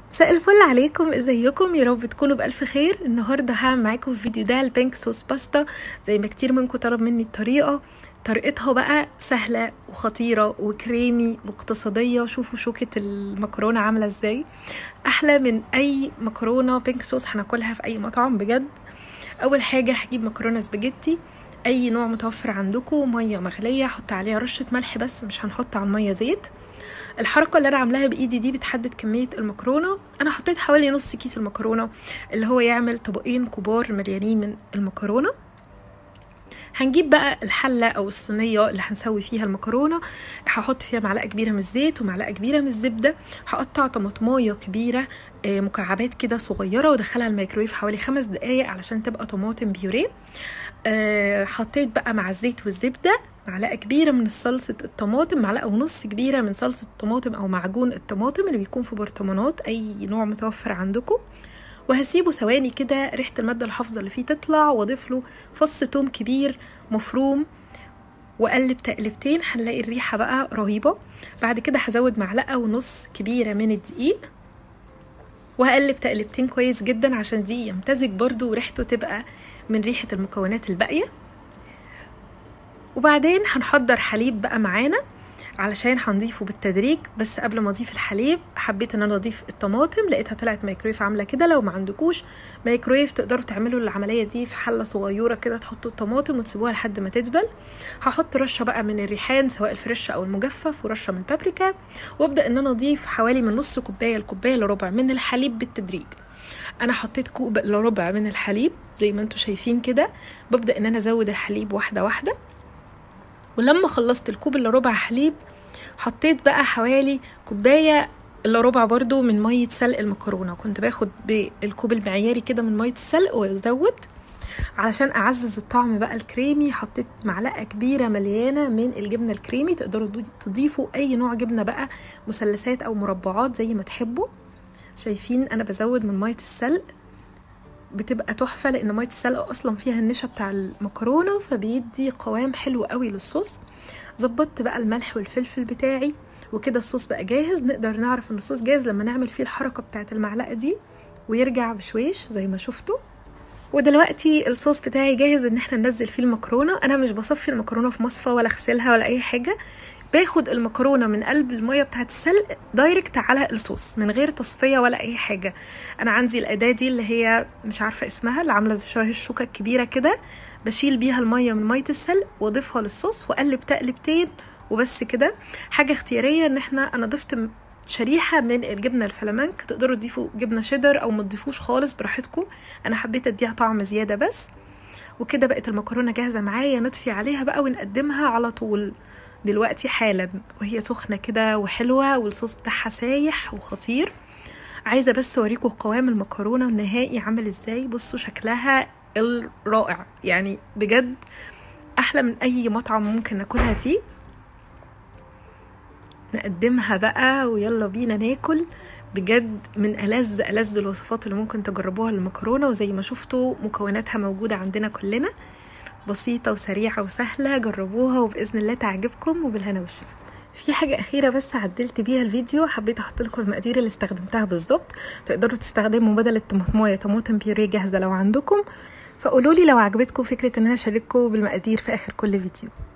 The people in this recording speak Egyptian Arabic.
مساء الفل عليكم ازيكم يا رب تكونوا بالف خير النهارده هعمل معاكم في الفيديو ده البينك صوص باستا زي ما كتير منكم طلب مني الطريقه طريقتها بقى سهله وخطيره وكريمي واقتصاديه شوفوا شوكه المكرونه عامله ازاي احلى من اي مكرونه بينك صوص هناكلها في اي مطعم بجد اول حاجه هجيب مكرونه سباجيتي اي نوع متوفر عندكم ميه مغليه احط عليها رشه ملح بس مش هنحط على الميه زيت الحركه اللي انا عاملاها بايدي دي بتحدد كميه المكرونه انا حطيت حوالي نص كيس المكرونه اللي هو يعمل طبقين كبار مليانين من المكرونه هنجيب بقى الحلة أو الصينية اللي هنسوي فيها المكرونة هحط فيها معلقة كبيرة من الزيت ومعلقة كبيرة من الزبدة هقطع طماطماية كبيرة مكعبات كده صغيرة وادخلها الميكرويف حوالي خمس دقايق علشان تبقى طماطم بيوريه حطيت بقى مع الزيت والزبدة معلقة كبيرة من صلصة الطماطم معلقة ونص كبيرة من صلصة الطماطم أو معجون الطماطم اللي بيكون في برطمانات أي نوع متوفر عندكم وهسيبه ثواني كده ريحة المادة الحافظة اللي فيه تطلع واضيف له فص توم كبير مفروم واقلب تقلبتين هنلاقي الريحة بقى رهيبة بعد كده هزود معلقة ونص كبيرة من الدقيق وهقلب تقلبتين كويس جدا عشان دي يمتزج برضو وريحته تبقى من ريحة المكونات الباقية وبعدين هنحضر حليب بقى معانا علشان هنضيفه بالتدريج بس قبل ما اضيف الحليب حبيت ان انا اضيف الطماطم لقيتها طلعت مايكرويف عامله كده لو ما عندكوش مايكرويف تقدروا تعملوا العمليه دي في حله صغيره كده تحطوا الطماطم وتسيبوها لحد ما تدبل هحط رشه بقى من الريحان سواء الفريش او المجفف ورشه من البابريكا وابدا ان انا اضيف حوالي من نص كوبايه لكوبايه الا ربع من الحليب بالتدريج انا حطيت كوب الا ربع من الحليب زي ما انتم شايفين كده ببدا ان انا ازود الحليب واحده واحده ولما خلصت الكوب الا ربع حليب حطيت بقى حوالي كوبايه الا ربع برضو من ميه سلق المكرونه كنت باخد بالكوب المعياري كده من ميه السلق وازود علشان اعزز الطعم بقى الكريمي حطيت معلقه كبيره مليانه من الجبنه الكريمي تقدروا تضيفوا اي نوع جبنه بقى مثلثات او مربعات زي ما تحبوا شايفين انا بزود من ميه السلق بتبقى تحفة لأن مية السلق أصلا فيها النشا بتاع المكرونة فبيدي قوام حلو قوي للصوص ظبطت بقى الملح والفلفل بتاعي وكده الصوص بقى جاهز نقدر نعرف ان الصوص جاهز لما نعمل فيه الحركة بتاعت المعلقة دي ويرجع بشويش زي ما شفتوا ودلوقتي الصوص بتاعي جاهز ان احنا ننزل فيه المكرونة انا مش بصفي المكرونة في مصفى ولا اغسلها ولا اي حاجة باخد المكرونه من قلب الميه بتاعه السلق دايركت على الصوص من غير تصفيه ولا اي حاجه انا عندي الاداه دي اللي هي مش عارفه اسمها اللي عامله شبه الشوكه الكبيره كده بشيل بيها الميه من ميه السلق واضيفها للصوص واقلب تقلبتين وبس كده حاجه اختياريه ان احنا انا ضفت شريحة من الجبنة الفلامنك تقدروا تضيفوا جبنة شيدر أو ما تضيفوش خالص براحتكم أنا حبيت أديها طعم زيادة بس وكده بقت المكرونة جاهزة معايا نطفي عليها بقى ونقدمها على طول دلوقتي حالا وهي سخنة كده وحلوة والصوص بتاعها سايح وخطير عايزة بس اوريكم قوام المكرونة النهائي عامل ازاي بصوا شكلها الرائع يعني بجد احلى من اي مطعم ممكن ناكلها فيه نقدمها بقى ويلا بينا ناكل بجد من ألذ ألذ الوصفات اللي ممكن تجربوها للمكرونة وزي ما شفتوا مكوناتها موجودة عندنا كلنا بسيطة وسريعة وسهلة جربوها وبإذن الله تعجبكم وبالهنا والشفا في حاجة أخيرة بس عدلت بيها الفيديو حبيت أحط لكم المقادير اللي استخدمتها بالظبط تقدروا تستخدموا بدل الطماطماية طماطم بيوريه جاهزة لو عندكم فقولوا لي لو عجبتكم فكرة إن أنا أشارككم بالمقادير في آخر كل فيديو